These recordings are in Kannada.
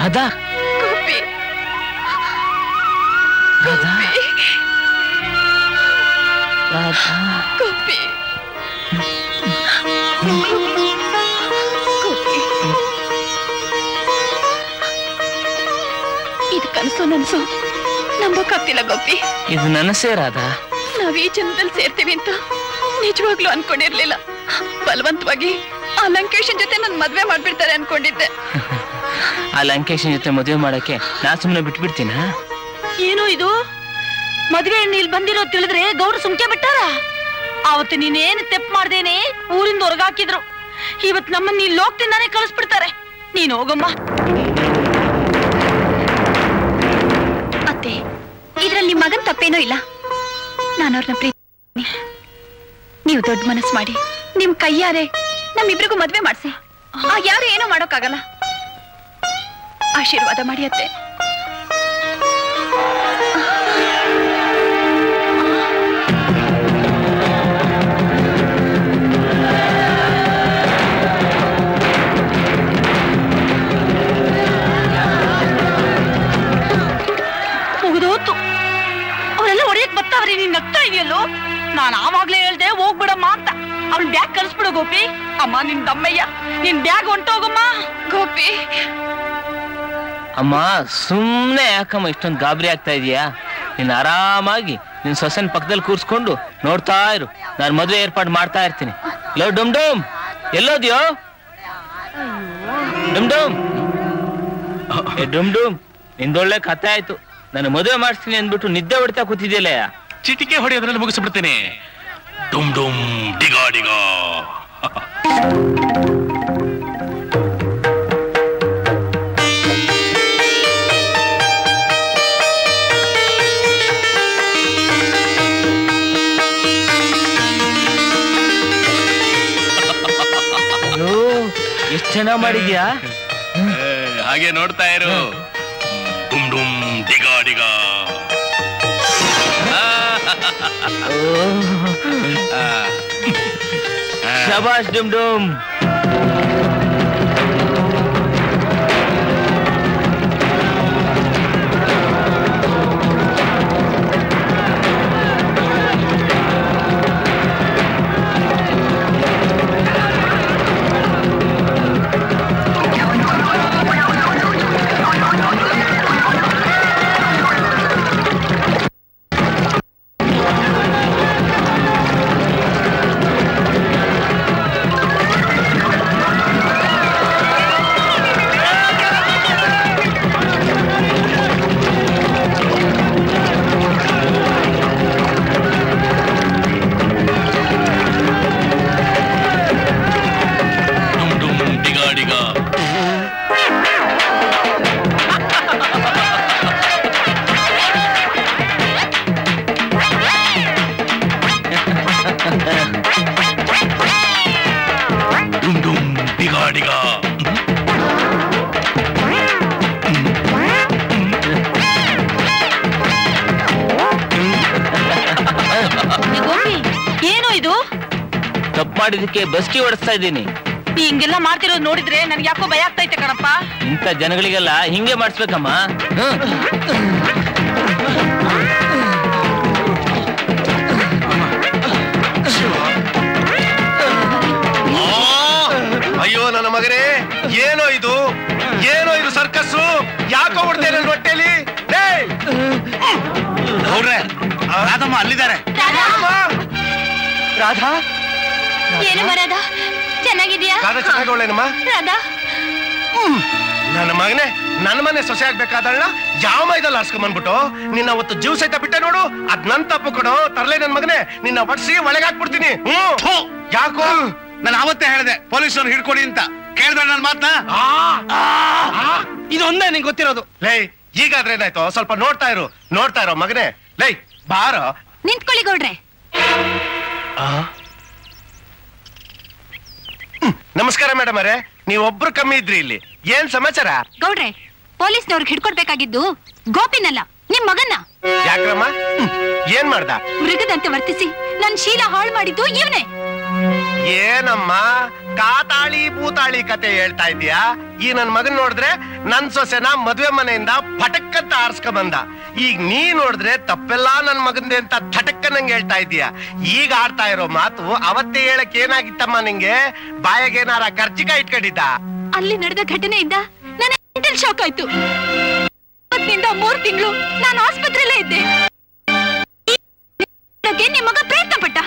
ರಾಧಾ ಗೋಪಿ ರಾಧಾ ರಾಧಾ ಗೋಪಿ ಗೋಪಿ ಇದು ಕನಸು ನನ್ಸು ನಂಬಕ್ಕಾಗ್ತಿಲ್ಲ ಗೋಪಿ ಇದು ನನಸೇ ರಾಧಾ ನಾವ್ ಈ ಜನ್ಮದಲ್ಲಿ ಸೇರ್ತೀವಿ ಅಂತ ನಿಜವಾಗ್ಲೂ ಅನ್ಕೊಂಡಿರ್ಲಿಲ್ಲ ಬಲವಂತವಾಗಿ ಆ ಲಂಕೇಶನ್ ಜೊತೆ ನನ್ ಮದ್ವೆ ಮಾಡ್ಬಿಡ್ತಾರೆ ಅನ್ಕೊಂಡಿದ್ದೆ ಆ ಲಂಕೇಶನ್ ಜೊತೆ ಮದುವೆ ಮಾಡಕ್ಕೆ ನಾ ಸುಮ್ಮನೆ ಬಿಟ್ಬಿಡ್ತೀನ ಏನು ಇದು ಮದ್ವೆ ಹೆಣ್ಣು ಇಲ್ಲಿ ಬಂದಿರೋ ತಿಳಿದ್ರೆ ಗೌಡ್ರು ಸುಮ್ಕೆ ಬಿಟ್ಟಾರ ಅವತ್ತು ನೀನೇನು ತೆಪ್ ಮಾಡ್ದೇನೆ ಊರಿಂದ ಹೊರಗಾಕಿದ್ರು ಇವತ್ ನಮ್ಮನ್ನ ಇಲ್ಲಿ ಹೋಗ್ತಿಂದಾನೆ ಕಳಿಸ್ಬಿಡ್ತಾರೆ ನೀನ್ ಹೋಗಮ್ಮ ಅತ್ತೆ ಇದ್ರಲ್ಲಿ ನಿಮ್ ಮಗನ್ ತಪ್ಪೇನೂ ಇಲ್ಲ ನಾನು ಅವ್ರನ್ನ ಪ್ರೀತಿ ನೀವು ದೊಡ್ಡ ಮನಸ್ಸು ಮಾಡಿ ನಿಮ್ ಕೈಯಾರೆ ನಮ್ಮಿಬ್ರಿಗೂ ಮದ್ವೆ ಮಾಡ್ಸಿ ಆ ಯಾರು ಏನೂ ಮಾಡೋಕ್ಕಾಗಲ್ಲ ಆಶೀರ್ವಾದ ಮಾಡಿ ಅತ್ತೆ ಮುಗಿದೋತು ಅವರೆಲ್ಲ ಹೊಡೆಯಕ್ ಬರ್ತಾವ್ರಿ ನೀನ್ ನಗ್ತಾ ಇದೆಯಲ್ಲೋ ನಾನ್ ಆವಾಗ್ಲೇ ಹೇಳ್ದೆ ಹೋಗ್ಬಿಡಮ್ಮ ಅಂತ ಅವ್ಳ ಬ್ಯಾಗ್ ಕಳ್ಸ್ಬಿಡು ಗೋಪಿ ಅಮ್ಮ ನಿನ್ ದಮ್ಮಯ್ಯ ನಿನ್ ಬ್ಯಾಗ್ ಹೊಂಟೋಗಮ್ಮ ಗೋಪಿ ಅಮ್ಮ ಸುಮ್ನೆ ಯಾಕಮ್ಮ ಇಷ್ಟೊಂದು ಗಾಬರಿ ಆಗ್ತಾ ಇದೀಯಾ ನೀನ್ ಆರಾಮಾಗಿ ನಿನ್ ಸೊಸೆನ್ ಪಕ್ಕದಲ್ಲಿ ಕೂರ್ಸ್ಕೊಂಡು ನೋಡ್ತಾ ಇರು ನಾನು ಮದುವೆ ಏರ್ಪಾಡು ಮಾಡ್ತಾ ಇರ್ತೀನಿ ಲೋ ಡುಮ್ ಡುಮ್ ಎಲ್ಲೋದ್ಯೋ ಡುಮ್ ಡುಮ್ ಏ ಡುಮ್ ಡುಮ್ ನಿಂದೊಳ್ಳೆ ಕಥೆ ಆಯ್ತು ನಾನು ಮದುವೆ ಮಾಡಿಸ್ತೀನಿ ಅಂದ್ಬಿಟ್ಟು ನಿದ್ದೆ ಹೊಡಿತಾ ಕೂತಿದ್ಯಲ್ಲ ಚಿಟಿಕೆ ಹೊಡೆಯೋದ್ರಲ್ಲಿ ಮುಗಿಸ್ಬಿಡ್ತೀನಿ ಡುಮ್ ಡುಮ್ ಡಿಗಾ ಡಿಗಾ ಅಯ್ಯೋ ಎಷ್ಟು ಚೆನ್ನಾಗ್ ಮಾಡಿದ್ಯಾ ಏ, ಹಾಗೆ ನೋಡ್ತಾ ಇರು ಡುಮ್ ಡುಮ್ ಡಿಗಾ ಡಿಗಾ ಓ, ಶಬಾಷ್ ಡುಮ್ ಡುಮ್ ಡುಮ್ ಡುಮ್ ಡಿಗಾ ಡಿಗಾ ಡುಮ್ ಡುಮ್ ಡಿಗಾ ಡಿಗಾ ಗೋಪಿ ಏನು ಇದು ತಪ್ಪು ಮಾಡಿದಕ್ಕೆ ಬಸ್ಕಿ ಓಡಿಸ್ತಾ ಇದ್ದೀನಿ ನೀ ಹಿಂಗೆಲ್ಲ ಮಾಡ್ತಿರೋದು ನೋಡಿದ್ರೆ ನನ್ಗೆ ಯಾಕೋ ಭಯ ಆಗ್ತೈತೆ ಕಣಪ್ಪ ಇಂಥ ಜನಗಳಿಗೆಲ್ಲ ಹಿಂಗೆ ಮಾಡಿಸ್ಬೇಕಮ್ಮ ಹ್ಮ್. ಅಯ್ಯೋ ನನ್ನ ಮಗನೇ ಏನೋ ಇದು ಏನೋ ಇದು ಸರ್ಕಸ್ಸು ಯಾಕೋ ಹೊಡ್ತೇನೆ ನನ್ನ ಹೊಟ್ಟೆಲಿ ಏಯ್! ನೋಡ್ರೆ ರಾಧಮ್ಮ ಅಲ್ಲಿದ್ದಾರೆ ರಾಧಾ ಏನು ಮರದ ಚೆನ್ನಾಗಿದ್ಯಾ ರಾಧಾ ಚೆನ್ನಾಗವಳೇನಮ್ಮ ರಾಧಾ ನನ್ನ ಮಗನೇ ನನ್ನ ಮನೆ ಸೊಸೆ ಆಗ್ಬೇಕಾದಳ್ನ ಯಾವ ಮೈದಲ್ಲಿ ಹರ್ಸ್ಕೊಂಬಂದ್ಬಿಟ್ಟು ನಿನ್ನ ಅವತ್ತು ಜೀವ ಸಹಿತ ಬಿಟ್ಟೆ ನೋಡು ಅದ್ ನನ್ ತಪ್ಪು ಕೊಡು ತರ್ಲೆ ನನ್ ಮಗನೇ ನಿನ್ನ ಒಡ್ಸಿ ಒಳಗಾಕ್ಬಿಡ್ತೀನಿ ಹ್ಮ್ ಯಾಕೋ ನಾನು ಅವತ್ತೇ ಹೇಳಿದೆ ಪೊಲೀಸರು ಹಿಡ್ಕೊಡಿ ಅಂತ ಕೇಳಿದ್ರೆ ನನ್ನ ಮಾತನ್ನ ಇದೊಂದೇ ನಿಂಗೆ ಗೊತ್ತಿರೋದು ಲೈ ಈಗಾದ್ರೆ ಏನಾಯ್ತು ಸ್ವಲ್ಪ ನೋಡ್ತಾ ಇರು ನೋಡ್ತಾ ಇರೋ ಮಗನೇ ಲೈ ಬಾರೋ ನಿಂತ್ಕೊಳ್ಳಿ ಗೌಡ್ರೆ ನಮಸ್ಕಾರ ಮೇಡಮ್ ಅವರೇ ನೀವೊಬ್ರು ಕಮ್ಮಿ ಇದ್ರಿ ಇಲ್ಲಿ ಏನ್ ಸಮಾಚಾರ ಗೌಡ್ರೆ ಪೊಲೀಸ್ನವ್ರಿಗೆ ಹಿಡ್ಕೊಡ್ಬೇಕಾಗಿದ್ದು ಗೋಪಿನಲ್ಲ ನಿಮ್ ಮಗನ್ನ ಯಾಕ್ರಮ್ಮ ಹ್ಮ್. ಏನ್ ಮಾಡ್ದ ಮೃಗದಂತೆ ವರ್ತಿಸಿ ನನ್ ಶೀಲ ಹಾಳು ಮಾಡಿದ್ದು ಇವನೇ ಏನಮ್ಮ ಕಾತಾಳಿ ಭೂತಾಳಿ ಕತೆ ಹೇಳ್ತಾ ಇದೀಯಾ ಈ ನನ್ ಮಗನ್ ನೋಡಿದ್ರೆ ನನ್ ಸೊಸೆನ ಮದ್ವೆ ಮನೆಯಿಂದ ಪಟಕ್ಕಂತ ಆರ್ಸ್ಕ ಬಂದ ಈಗ ನೀ ನೋಡಿದ್ರೆ ತಪ್ಪೆಲ್ಲಾ ನನ್ ಮಗಂದೆ ಅಂತ ಥಟಕ್ಕನಂಗ್ ಹೇಳ್ತಾ ಇದೀಯ ಈಗ ಆಡ್ತಾ ಇರೋ ಮಾತು ಅವತ್ತೇ ಹೇಳಕ್ ಏನಾಗಿತ್ತಮ್ಮ ನಿಂಗೆ ಬಾಯಾಗೇನಾರ ಕರ್ಚಿಕ ಇಟ್ಕೊಂಡಿದ್ದ ಅಲ್ಲಿ ನಡೆದ ಘಟನೆಯಿಂದ ನನ್ನ ಮೆಂಟಲ್ ಶಾಕ್ ಆಯ್ತು ಅವತ್ತಿನಿಂದ ಮೂರ್ ತಿಂಗಳು ನಾನು ಆಸ್ಪತ್ರೆಯಲ್ಲೇ ಇದ್ದೆ ಇದಕ್ಕೆ ನಿಮ್ ಮಗ ಪ್ರಯತ್ನ ಪಟ್ಟ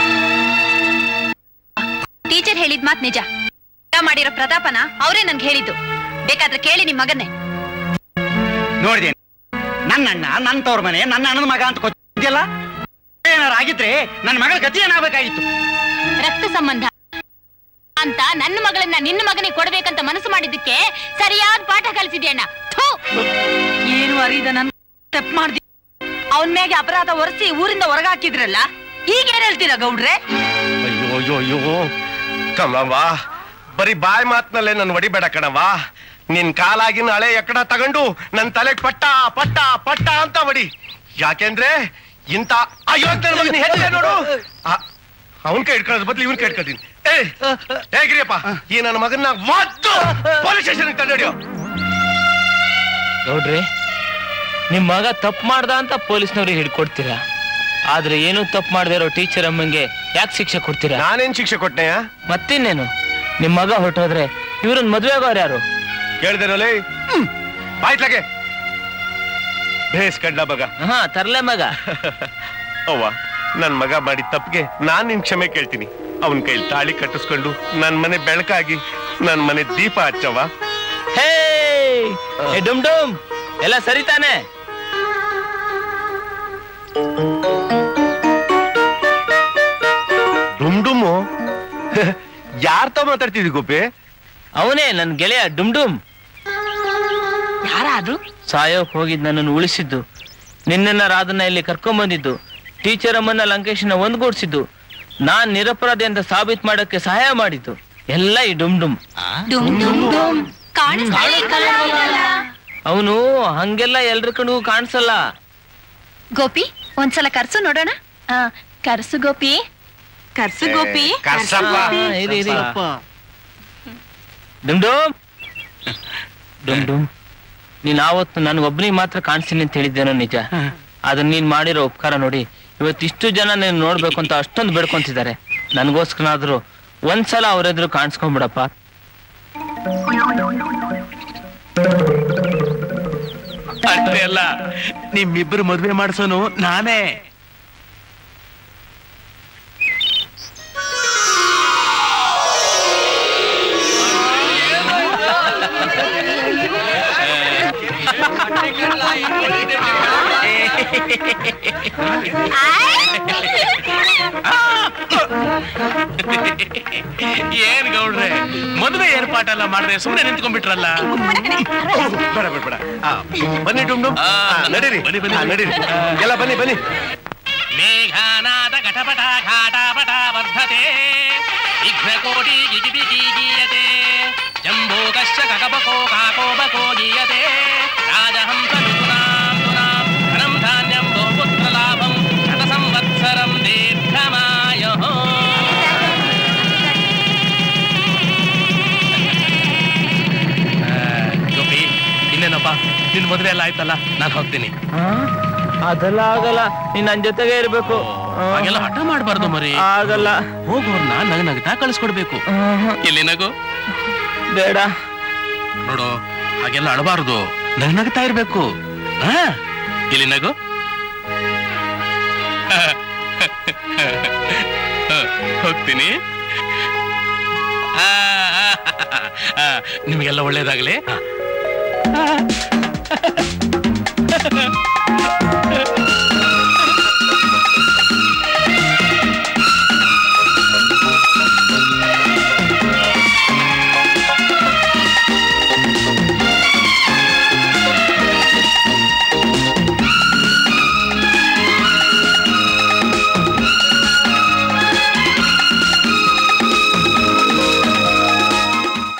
ಟೀಚರ್ ಹೇಳಿದ್ ಮಾತ್ ನಿಜ ಊಟ ಮಾಡಿರೋ ಪ್ರತಾಪನ ಅವರೇ ನನ್ಗೆ ಹೇಳಿದ್ದು ಬೇಕಾದ್ರೆ ಕೇಳಿ ನಿಮ್ ಮಗನ್ನೇ ನೋಡಿದೆ ನನ್ನ ಅಣ್ಣ ನನ್ನ ತವ್ರ ಮನೆ ನನ್ನ ಅಣ್ಣನ ಮಗ ಅಂತ ಗೊತ್ತಿಲ್ಲ ಏನಾರು ಆಗಿದ್ರೆ ನನ್ನ ಮಗಳ ಗತಿ ಏನಾಗಬೇಕಾಗಿತ್ತು ರಕ್ತ ಸಂಬಂಧ ಅಂತ ನನ್ನ ಮಗಳನ್ನ ನಿನ್ನ ಮಗನಿಗೆ ಕೊಡ್ಬೇಕಂತ ಮನಸ್ಸು ಮಾಡಿದ್ದಕ್ಕೆ ಸರಿಯಾದ ಪಾಠ ಕಲಿಸಿದ್ಯಣ್ಣ ಏನು ಅರಿದ ನನ್ ತಪ್ಪು ಮಾಡ್ದಿ ಅವನ್ ಮ್ಯಾಗೆ ಅಪರಾಧ ಒರೆಸಿ ಊರಿಂದ ಹೊರಗಾಕಿದ್ರಲ್ಲ ಈಗ ಏನ್ ಹೇಳ್ತೀರಾ ಗೌಡ್ರೆ ಅಯ್ಯೋ ಅಯ್ಯೋ ಅಯ್ಯೋ ಕಮಲವ್ವ ಬರೀ ಬಾಯ್ ಮಾತ್ನಲ್ಲೇ ನನ್ ಹೊಡಿಬೇಡ ಕಣವ್ವ ನಿನ್ ಕಾಲಾಗಿನ ಹಳೆ ಎಕ್ಕಡ ತಗೊಂಡು ನನ್ ತಲೆಗ್ ಪಟ್ಟ ಪಟ್ಟ ಪಟ್ಟ ಅಂತ ಹೊಡಿ ಯಾಕೆಂದ್ರೆ ಇಂತ ಅಯೋಗ್ಯ ಮಗನ ಹೆಜ್ಜೆ ನೋಡು ಅವನ್ ಕೈ ಇಟ್ಕೊಳ್ಳೋದ್ ಬದ್ಲು ಇವನ್ ಕೈ ಇಟ್ಕೊಳ್ತೀನಿ ಏ ಹೇಗ್ರಿಯಪ್ಪ ಈ ನನ್ನ ಮಗನ್ನ ಒದ್ದು ಪೊಲೀಸ್ ಸ್ಟೇಷನ್ ತಂದಿಡಿಯೋ ಗೌಡ್ರಿ ನಿಮ್ ಮಗ ತಪ್ಪು ಮಾಡ್ದ ಅಂತ ಪೊಲೀಸ್ನವ್ರಿಗೆ ಹಿಡ್ಕೊಡ್ತೀರಾ ಆದ್ರೆ ಏನೂ ತಪ್ಪು ಮಾಡದೇ ಇರೋ ಟೀಚರ್ ಅಮ್ಮಂಗೆ ಯಾಕೆ ಶಿಕ್ಷೆ ಕೊಡ್ತೀರಾ ನಾನೇನ್ ಶಿಕ್ಷೆ ಕೊಟ್ಟೆಯ ಮತ್ತಿನ್ನೇನು ನಿಮ್ ಮಗ ಹೊರಟೋದ್ರೆ ಇವ್ರನ್ನ ಮದ್ವೆ ಆಗೋರು ಯಾರು ಕೇಳ್ದೇನೋಲೇ ಆಯ್ತ್ಲಾಗೆ ಬೇಸ್ ಕಂಡ ಮಗ ಹಾ ತರ್ಲೆ ಮಗ ಅವ್ವ ನನ್ ಮಗ ಮಾಡಿದ ತಪ್ಪಿಗೆ ನಾನ್ ನಿನ್ ಕ್ಷಮೆ ಕೇಳ್ತೀನಿ ಅವನ್ ಕೈಲಿ ತಾಳಿ ಕಟ್ಟಿಸ್ಕೊಂಡು ನನ್ ಮನೆ ಬೆಳಕಾಗಿ ನನ್ ಮನೆ ದೀಪ ಹಚ್ಚವ್ವ ಹೇ ಏ ಡುಮ್ ಡುಮ್ ಎಲ್ಲ ಸರಿ ತಾನೆ ಡುಮ್ ಡುಮ್ಮು ಯಾರ್ ತ ಮಾತಾಡ್ತಿದ್ವಿ ಗೋಪಿ ಅವನೇ ನನ್ ಗೆಳೆಯ ಡುಮ್ ಡುಮ್ ಯಾರಾದ್ರು ಸಾಯೋಕ್ ಹೋಗಿದ್ ನನ್ನನ್ನು ಉಳಿಸಿದ್ದು ನಿನ್ನ ರಾಧನ ಇಲ್ಲಿ ಕರ್ಕೊಂಬಂದಿದ್ದು ಟೀಚರ್ ಅಮ್ಮನ್ನ ಲಂಕೇಶನ ಒಂದ್ಗೂಡ್ಸಿದ್ದು ನಾನ್ ನಿರಪರಾಧಿ ಅಂತ ಸಾಬೀತ್ ಮಾಡಕ್ಕೆ ಸಹಾಯ ಮಾಡಿದ್ದು ಎಲ್ಲ ಈ ಡುಮ್ ಡುಮ್ ಡುಮ್ ಡುಮ್ ಡುಮ್ ಕಾಣಿಸ್ತಾನೆ ಅವನು ಹಂಗೆಲ್ಲ ಎಲ್ರ ಕಣ್ಗೂ ಕಾಣಿಸಲ್ಲ ಗೋಪಿ ಒಂದ್ಸಲ ಕರ್ಸು ನೋಡೋಣ ಆ, ಕರ್ಸು ಗೋಪಿ ಕರ್ಸು ಗೋಪಿ ಕರ್ಸಪ್ಪ. ಹಾ, ಇರಿ, ಇರಿ. ಡುಮ್ ಡುಮ್ ಡುಮ್ ಡುಮ್ ನೀನ್ ಆವತ್ತು ನನ್ಗೊಬ್ಬನಿಗೆ ಮಾತ್ರ ಕಾಣಿಸ್ತೀನಿ ಅಂತ ಹೇಳಿದ್ದೇನೋ ನಿಜ ಅದನ್ನ ನೀನ್ ಮಾಡಿರೋ ಉಪಕಾರ ನೋಡಿ ಇವತ್ತಿಷ್ಟು ಜನ ನೀನ್ ನೋಡ್ಬೇಕು ಅಂತ ಅಷ್ಟೊಂದು ಬೇಡ್ಕೊಂತಿದ್ದಾರೆ ನನ್ಗೋಸ್ಕರನಾದ್ರೂ ಒಂದ್ಸಲ ಅವ್ರೆದ್ರು ಕಾಣಿಸ್ಕೊಂಡ್ಬಿಡಪ್ಪ ಅಷ್ಟೇ ಅಲ್ಲ ನಿಮ್ಮಿಬ್ಬರು ಮದ್ವೆ ಮಾಡ್ಸೋನು ನಾನೇ ಏನ್ ಗೌಡ್ರೆ ಮದುವೆ ಏರ್ಪಾಟೆಲ್ಲ ಮಾಡದೆ ಸುಮ್ಮನೆ ನಿಂತ್ಕೊಂಡ್ಬಿಟ್ರಲ್ಲ ಬೇಡ ಬೇಡ ಬೇಡ ಆ, ಬನ್ನಿ ಡುಮ್ ಡುಮ್ ಆ, ಆ, ನಡೀರಿ ಬನ್ನಿ, ಬನ್ನಿ. ಆ, ನಡೀರಿ ಎಲ್ಲ ಬನ್ನಿ ಬನ್ನಿ ಮೇಘಾನಾದ ಘಟಪಟ ಘಾಟಾಪಟ ವರ್ಧತೆ ವಿಘ್ನಕೋಟಿ ಗಿಜಿಬಿಗಿ ಗೀಯತೆ ಜಂಬೂಕಶ್ಚ ಕಕಪಕೋ ಕಾಕೋಪಕೋ ಗೀಯತೆ ರಾಜಹಂಸ ಋತುನಾಂ ತುನಾಂ ಧನಂ ಧಾನ್ಯಂ ಬಹುಪುತ್ರ ಲಾಭಂ ಶತ ಸಂವತ್ಸರಂ ದೀರ್ಘಮಾಯಃ ಗೋಪಿ ಇನ್ನೇನಪ್ಪ ನಿನ್ ಮದುವೆ ಎಲ್ಲ ಆಯ್ತಲ್ಲ ನಾನು ಹೋಗ್ತೀನಿ ಅದೆಲ್ಲ ಆಗಲ್ಲ ನೀನ್ ನನ್ ಜೊತೆಗೆ ಇರ್ಬೇಕು ಹಾಗೆಲ್ಲ ಹಠ ಮಾಡಬಾರ್ದು ಮರಿ ಆಗಲ್ಲ ಹೋಗೋರ್ನ ನಗ ನಗ್ತಾ ಕಳಿಸ್ಕೊಡ್ಬೇಕು ಆಹಾ, ಎಲ್ಲಿ ನಗು ಬೇಡ ನೋಡು ಹಾಗೆಲ್ಲ ಅಳಬಾರ್ದು ನಗ ನಗ್ತಾ ಇರ್ಬೇಕು ಹಾ ಇಲ್ಲಿ ನಗು ಹೋಗ್ತೀನಿ ಆ, ಆ, ಆ, ನಿಮಗೆಲ್ಲ ಒಳ್ಳೇದಾಗ್ಲಿ ಆ.